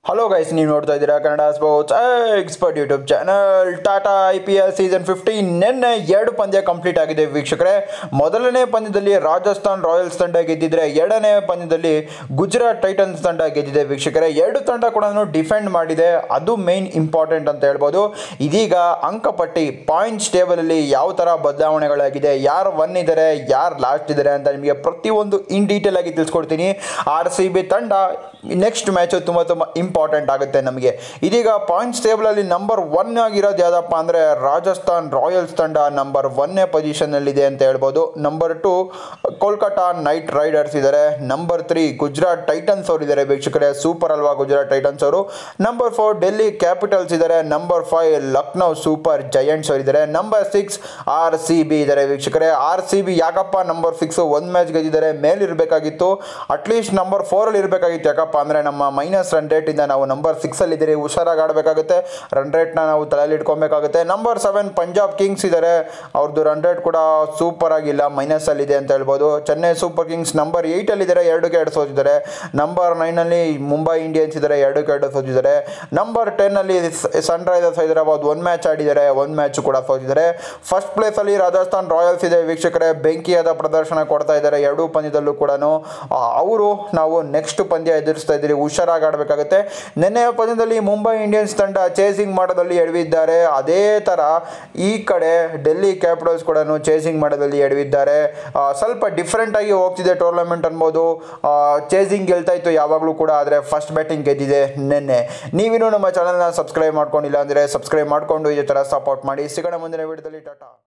hello guys ನೀವು ನೋಡ್ತಾ ಇದ್ದೀರಾ Kannada sports expert YouTube channel Tata I P L season fifteen ನಿನ್ನೆ ಎರಡು ಪಂದ್ಯ ಕಂಪ್ಲೀಟ್ ಆಗಿದೆ ವೀಕ್ಷಕರೇ ಮೊದಲನೇ ಪಂದ್ಯದಲ್ಲಿ ರಾಜಸ್ಥಾನ್ ರಾಯಲ್ಸ್ ತಂಡ ಗೆದ್ದಿದ್ರೆ ಎರಡನೇ ಪಂದ್ಯದಲ್ಲಿ ಗುಜರಾತ್ ಟೈಟನ್ಸ್ ತಂಡ ಗೆದ್ದಿದೆ ವೀಕ್ಷಕರೇ ಎರಡು ತಂಡ ಕೂಡ ಡಿಫೆಂಡ್ ಮಾಡಿದೆ ಅದು ಮೇನ್ ಇಂಪಾರ್ಟೆಂಟ್ ಅಂತ ಹೇಳ್ಬೋದು ಇದೀಗ ಅಂಕಪಟ್ಟಿ ಪಾಯಿಂಟ್ಸ್ ಟೇಬಲಲ್ಲಿ ಯಾವ ಥರ ಬದಲಾವಣೆಗಳಾಗಿದೆ ಯಾರು ಒನ್ ಇದ್ದಾರೆ ಯಾರು ಲಾಸ್ಟ್ ಇದ್ದಾರೆ ಅಂತ ನಿಮಗೆ ಪ್ರತಿಯೊಂದು ಇನ್ ಡೀಟೇಲ್ ಆಗಿ ತಿಳಿಸ್ಕೊಡ್ತೀನಿ ಆರ್ ಸಿ ಬಿ ತಂಡ ನೆಕ್ಸ್ಟ್ ಮ್ಯಾಚು ತುಂಬ ತುಂಬ ಇಂಪಾರ್ಟೆಂಟ್ ಆಗುತ್ತೆ ನಮಗೆ ಇದೀಗ ಪಾಯಿಂಟ್ಸ್ ಟೇಬಲಲ್ಲಿ ನಂಬರ್ ಒನ್ ಆಗಿರೋದು ಯಾವುದಪ್ಪ ಅಂದರೆ ರಾಜಸ್ಥಾನ್ ರಾಯಲ್ಸ್ ತಂಡ ನಂಬರ್ ಒನ್ನೇ ಪೊಸಿಷನ್ನಲ್ಲಿದೆ ಅಂತ ಹೇಳ್ಬೋದು number two Kolkata Knight Riders ಇದ್ದಾರೆ ನಂಬರ್ ತ್ರೀ ಗುಜರಾತ್ ಟೈಟನ್ಸ್ ಅವರು ಇದ್ದಾರೆ ವೀಕ್ಷಕರೇ ಸೂಪರ್ ಅಲ್ವಾ ಗುಜರಾತ್ ಟೈಟನ್ಸ್ ಅವರು ನಂಬರ್ ಫೋರ್ ಡೆಲ್ಲಿ ಕ್ಯಾಪಿಟಲ್ಸ್ ಇದ್ದಾರೆ number five Lucknow Super Giants ಅವರು ಇದ್ದಾರೆ number six R C B ಇದ್ದಾರೆ ವೀಕ್ಷಕರೇ ಆರ್ ಸಿ ಬಿ ಯಾಕಪ್ಪ ನಂಬರ್ ಸಿಕ್ಸ್ ಒಂದು ಮ್ಯಾಚ್ ಗೆದ್ದಿದ್ದಾರೆ ಮೇಲಿರಬೇಕಾಗಿತ್ತು ಅಟ್ಲೀಸ್ಟ್ ನಂಬರ್ ಫೋರಲ್ಲಿ ಇರಬೇಕಾಗಿತ್ತು ಯಾಕಪ್ಪ ಅಂದರೆ ನಮ್ಮ ಮೈನಸ್ ರನ್ ರೇಟಿಂದ ನಾವು ನಂಬರ್ ಸಿಕ್ಸಲ್ಲಿ ಇದ್ದೀರಿ ಹುಷಾರಾಗಿ ಆಡಬೇಕಾಗುತ್ತೆ ರನ್ ರೇಟ್ನ ನಾವು ತಲೆಯಲ್ಲಿ ಇಟ್ಕೊಬೇಕಾಗುತ್ತೆ ನಂಬರ್ ಸೆವೆನ್ ಪಂಜಾಬ್ ಕಿಂಗ್ಸ್ ಇದ್ದಾರೆ ಅವ್ರದ್ದು ರನ್ ರೇಟ್ ಕೂಡ ಸೂಪರ್ ಆಗಿಲ್ಲ ಮೈನಸಲ್ಲಿದೆ ಅಂತ ಹೇಳ್ಬೋದು ಚೆನ್ನೈ ಸೂಪರ್ ಕಿಂಗ್ಸ್ ನಂಬರ್ ಏಯ್ಟಲ್ಲಿದ್ದಾರೆ ಎರಡಕ್ಕೆ ಎರಡು ಸೋತಿದ್ದಾರೆ ನಂಬರ್ ನೈನಲ್ಲಿ ಮುಂಬೈ ಇಂಡಿಯನ್ಸ್ ಇದ್ದಾರೆ ಎರಡಕ್ಕೆ ಎರಡು ಸೋತಿದ್ದಾರೆ ನಂಬರ್ ಟೆನ್ನಲ್ಲಿ ಸನ್ ರೈಸರ್ಸ್ ಹೈದರಾಬಾದ್ ಒಂದು ಮ್ಯಾಚ್ ಆಡಿದ್ದಾರೆ ಒಂದು ಮ್ಯಾಚ್ ಕೂಡ ಸೋತಿದ್ದಾರೆ ಫಸ್ಟ್ ಪ್ಲೇಸಲ್ಲಿ ರಾಜಸ್ಥಾನ್ ರಾಯಲ್ಸ್ ಇದೆ ವೀಕ್ಷಕರೇ ಬೆಂಕಿಯಾದ ಪ್ರದರ್ಶನ ಕೊಡ್ತಾ ಇದ್ದಾರೆ ಎರಡೂ ಪಂದ್ಯದಲ್ಲೂ ಕೂಡ ಅವರು ನಾವು ನೆಕ್ಸ್ಟ್ ಪಂದ್ಯ ಎದುರಿಸ್ತಾ ಇದ್ದೀರಿ ಹುಷಾರಾಗಿ ಆಡಬೇಕಾಗುತ್ತೆ ನಿನ್ನೆಯ ಪಂದ್ಯದಲ್ಲಿ ಮುಂಬೈ ಇಂಡಿಯನ್ಸ್ ತಂಡ ಚೇಸಿಂಗ್ ಮಾಡೋದಲ್ಲಿ ಎಡವಿದ್ದಾರೆ ಅದೇ ಥರ ಈ ಕಡೆ ಡೆಲ್ಲಿ ಕ್ಯಾಪಿಟಲ್ಸ್ ಕೂಡ ಚೇಸಿಂಗ್ ಮಾಡೋದಲ್ಲಿ ಎಡವಿದ್ದಾರೆ ಆ, ಸ್ವಲ್ಪ ಡಿಫ್ರೆಂಟ್ ಆಗಿ ಹೋಗ್ತಿದೆ ಟೂರ್ನಮೆಂಟ್ ಅನ್ಬೋದು ಚೇಸಿಂಗ್ ಗೆಲ್ತಾ ಇತ್ತು ಯಾವಾಗಲೂ ಕೂಡ ಆದರೆ ಫಸ್ಟ್ ಬ್ಯಾಟಿಂಗ್ ಗೆದ್ದಿದೆ ನಿನ್ನೆ ನೀವಿನ್ನೂ ನಮ್ಮ ಚಾನಲ್ನ ಸಬ್ಸ್ಕ್ರೈಬ್ ಮಾಡ್ಕೊಂಡಿಲ್ಲ ಅಂದರೆ ಸಬ್ಸ್ಕ್ರೈಬ್ ಮಾಡಿಕೊಂಡು ಇದೇ ಥರ ಸಪೋರ್ಟ್ ಮಾಡಿ ಸಿಗೋಣ ಮುಂದಿನ ವಿಡಿಯೋದಲ್ಲಿ ಟಾಟಾ